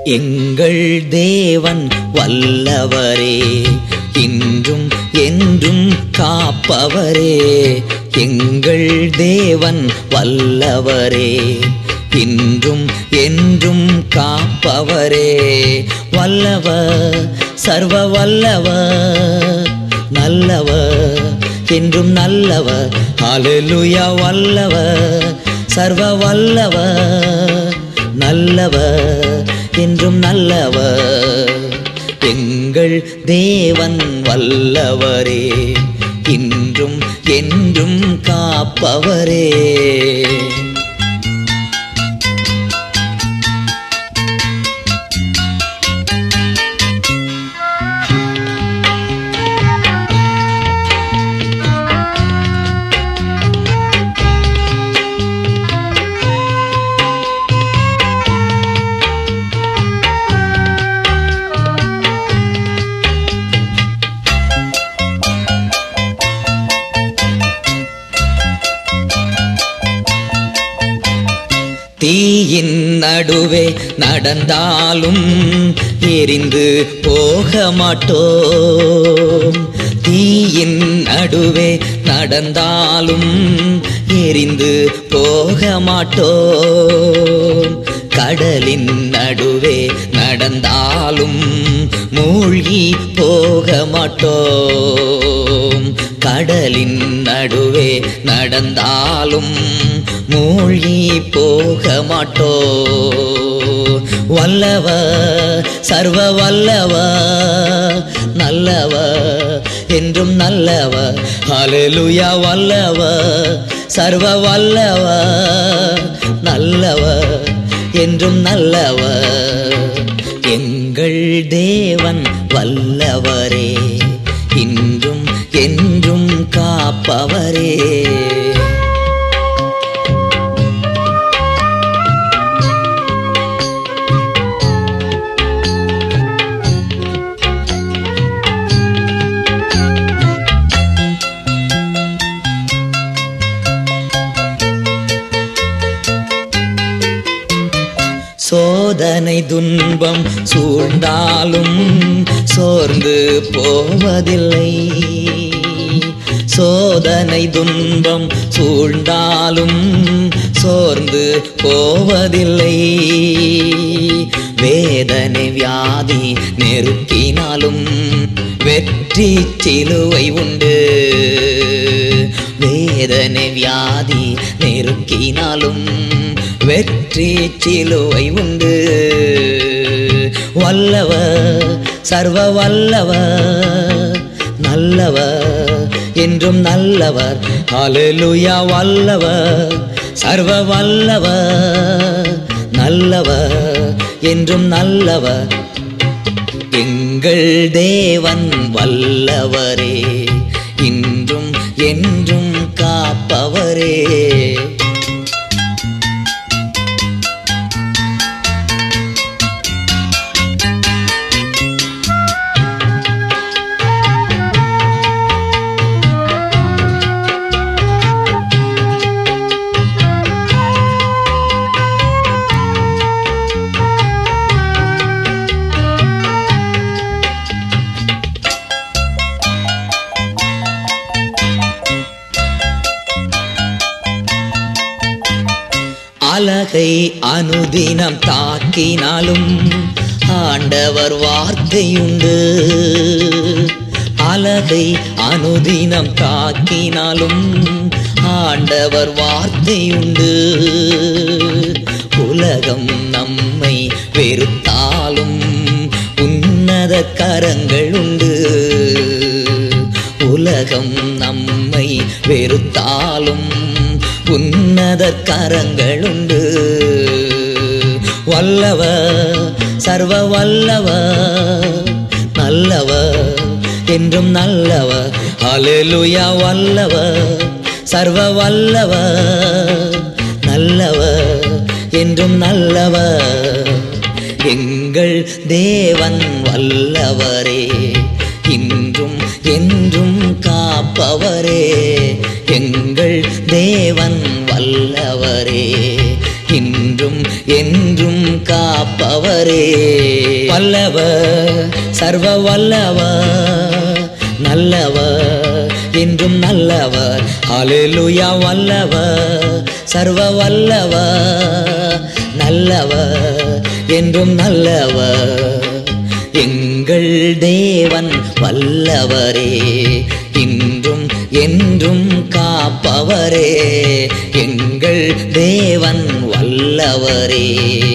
எங்கள் தேவன் வல்லவரே இன்றும் என்றும் காப்பவரே எங்கள் தேவன் வல்லவரே இன்றும் என்றும் காப்பவரே வல்லவர் சர்வ வல்லவர் நல்லவர் என்றும் நல்லவர் ஹalleluya வல்லவர் சர்வ வல்லவர் நல்லவர் என்றும் நல்லவர் எங்கள் தேவன் வல்லவரே இன்றும் என்றும் காப்பவரே தீயின் நடுவே நடந்தாலும் எரிந்து போக மாட்டோம் தீயின் நடுவே நடந்தாலும் எரிந்து போக மாட்டோம் கடலின் நடுவே நடந்தாலும் மூழ்கி போக மாட்டோம் கடலின் நடுவே நடந்தாலும் மூழ்கி போக மாட்டோ வல்லவ சர்வ வல்லவ நல்லவ என்றும் நல்லவ ஹalleluya வல்லவ சர்வ வல்லவ நல்லவ என்றும் நல்லவ எங்கள் தேவன் வல்லவரே இன்றும் என்றும் காப்பவரே சோதனை துன்பம் சூழ்ந்தாலும் சோர்ந்து போவதில்லை சோதனை துன்பம் சூழ்ந்தாலும் சோர்ந்து போவதில்லை வேதனை வியாதி நெருக்கினாலும் வெற்றி சிலுவை உண்டு வேதனை வியாதி நெருக்கினாலும் வெற்றி சிலுவை உண்டு வல்லவ சர்வ வல்லவ நல்லவர் என்றும் நல்லவர் ஹalleluya வல்லவர் சர்வ வல்லவர் நல்லவர் என்றும் நல்லவர் எங்கள் தேவன் வல்லவரே இன்றும் என்றும் காப்பவரே அலகை அனுதினம் தாக்கினாலும் ஆண்டவர் வார்த்தையுண்டு அலகை அனுதினம் தாக்கினாலும் ஆண்டவர் வார்த்தையுண்டு உலகம் நம்மை வெறுத்தாலும் உன்னத கரங்கள் உண்டு உலகம் நம்மை வெறுத்தாலும் உன்னத கரங்களுண்டு வல்லவ சர்வ வல்லவ நல்லவ என்றும் நல்லவ ஹalleluya வல்லவ சர்வ வல்லவ நல்லவ என்றும் நல்லவ எங்கள் தேவன் வல்லவரே இன்றும் என்றும் காப்பவரே எங்கள் தேவன் வல்லவரே இன்றும் என்றும் காப்பவரே நல்லவரே வல்லவர் சர்வ வல்லவர் நல்லவர் என்றும் நல்லவர் ஹalleluya வல்லவர் சர்வ வல்லவர் நல்லவர் என்றும் நல்லவர் எங்கள் தேவன் வல்லவரே இன்றும் என்றும் காப்பவரே எங்கள் தேவன் வல்லவரே